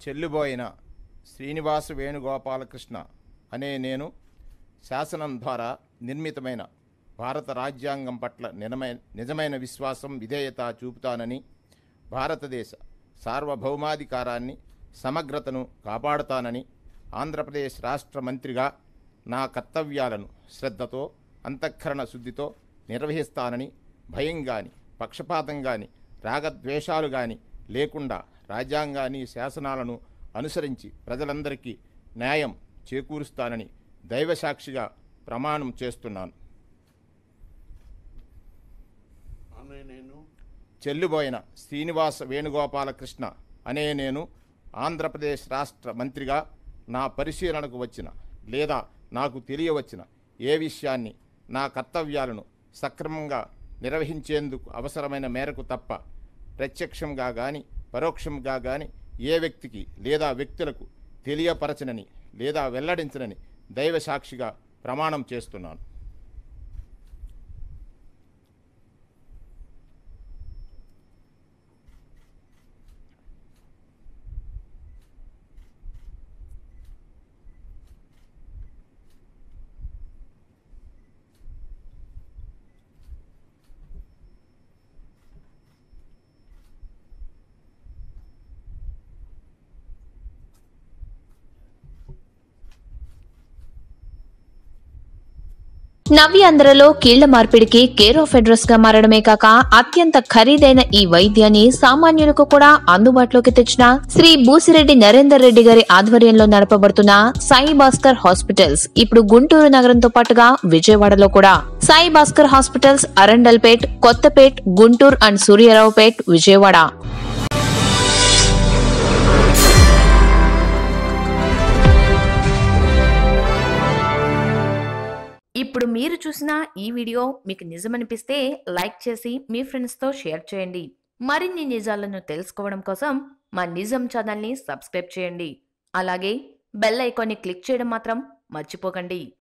చెల్లిబోయిన శ్రీనివాస వేణుగోపాలకృష్ణ అనే నేను శాసనం ద్వారా నిర్మితమైన భారత రాజ్యాంగం పట్ల నిజమైన నిజమైన విశ్వాసం విధేయత చూపుతానని భారతదేశ సార్వభౌమాధికారాన్ని సమగ్రతను కాపాడుతానని ఆంధ్రప్రదేశ్ రాష్ట్ర మంత్రిగా నా కర్తవ్యాలను శ్రద్ధతో అంతఃకరణ శుద్ధితో నిర్వహిస్తానని భయం గాని పక్షపాతం గాని రాగద్వేషాలు గాని లేకుండా రాజ్యాంగాన్ని శాసనాలను అనుసరించి ప్రజలందరికీ న్యాయం చేకూరుస్తానని దైవసాక్షిగా ప్రమాణం చేస్తున్నాను అనే నేను చెల్లిబోయిన శ్రీనివాస వేణుగోపాలకృష్ణ అనే నేను ఆంధ్రప్రదేశ్ రాష్ట్ర మంత్రిగా నా పరిశీలనకు వచ్చిన లేదా నాకు తెలియవచ్చిన ఏ విషయాన్ని నా కర్తవ్యాలను సక్రమంగా నిర్వహించేందుకు అవసరమైన మేరకు తప్ప ప్రత్యక్షంగా గాని పరోక్షంగా గాని ఏ వ్యక్తికి లేదా వ్యక్తులకు తెలియపరచనని లేదా వెల్లడించనని దైవ సాక్షిగా ప్రమాణం చేస్తున్నాను నవ్యాంధ్రలో కీళ్ల మార్పిడికి కేర్ ఆఫ్ అడ్రస్ గా మారడమే కాక అత్యంత ఖరీదైన ఈ వైద్యాన్ని సామాన్యులకు కూడా అందుబాటులోకి తెచ్చిన శ్రీ బూసిరెడ్డి నరేందర్ రెడ్డి గారి ఆధ్వర్యంలో నడపబడుతున్న సాయి భాస్కర్ హాస్పిటల్స్ ఇప్పుడు గుంటూరు నగరంతో పాటుగా విజయవాడలో కూడా సాయి భాస్కర్ హాస్పిటల్స్ అరండల్పేట్ కొత్తపేట్ గుంటూరు అండ్ సూర్యారావుపేట్ విజయవాడ ఇప్పుడు మీరు చూసిన ఈ వీడియో మీకు నిజమనిపిస్తే లైక్ చేసి మీ ఫ్రెండ్స్తో షేర్ చేయండి మరిన్ని నిజాలను తెలుసుకోవడం కోసం మా నిజం ఛానల్ని సబ్స్క్రైబ్ చేయండి అలాగే బెల్ ఐకాన్ని క్లిక్ చేయడం మాత్రం మర్చిపోకండి